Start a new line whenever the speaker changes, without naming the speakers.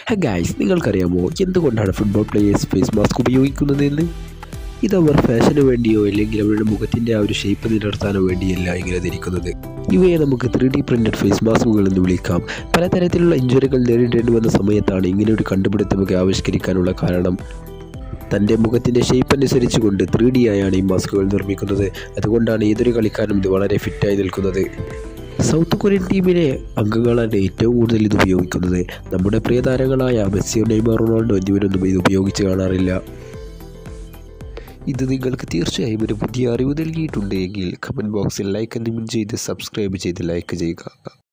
guys നിങ്ങൾക്കറിയാമോ എന്തുകൊണ്ടാണ് football players face mask ഉപയോഗിക്കുന്നതെന്ന് ഇതവർ ഫാഷന് വേണ്ടിയോ അല്ലെങ്കിൽ അവരുടെ മുഖത്തിൻ്റെ ആ ഒരു ഷേപ്പ് നിലനിർത്താനോ വേണ്ടിയല്ല ഇങ്ങനെ ധരിക്കുന്നത് ഇവയെ നമുക്ക് ത്രീ ഡി പ്രിൻറ്റഡ് ഫേസ് മാസ്കുകൾ എന്ന് വിളിക്കാം പലതരത്തിലുള്ള ഇഞ്ചുറികൾ നേരിടേണ്ടി വന്ന സമയത്താണ് ഇങ്ങനെ ഒരു കണ്ടുപിടുത്തമൊക്കെ ആവിഷ്കരിക്കാനുള്ള കാരണം തൻ്റെ മുഖത്തിൻ്റെ ഷേപ്പ് അനുസരിച്ച് കൊണ്ട് ത്രീ ഡി ആയാണ് ഈ മാസ്കുകൾ നിർമ്മിക്കുന്നത് അതുകൊണ്ടാണ് ഏതൊരു കളിക്കാരനും ഇത് വളരെ ഫിറ്റായി നിൽക്കുന്നത് സൗത്ത് കൊറിയൻ ടീമിലെ അംഗങ്ങളാണ് ഏറ്റവും കൂടുതൽ ഇത് ഉപയോഗിക്കുന്നത് നമ്മുടെ പ്രിയ താരങ്ങളായ മെസ്സിയോ നെയ്മർ റൊണാൾഡോ എന്നിവരൊന്നും ഇത് ഉപയോഗിച്ച് കാണാറില്ല ഇത് നിങ്ങൾക്ക് തീർച്ചയായും ഒരു പുതിയ അറിവ് നൽകിയിട്ടുണ്ട് എങ്കിൽ കമൻറ്റ് ബോക്സിൽ ലൈക്ക് എന്നിവ ചെയ്ത് സബ്സ്ക്രൈബ് ചെയ്ത് ലൈക്ക് ചെയ്യുക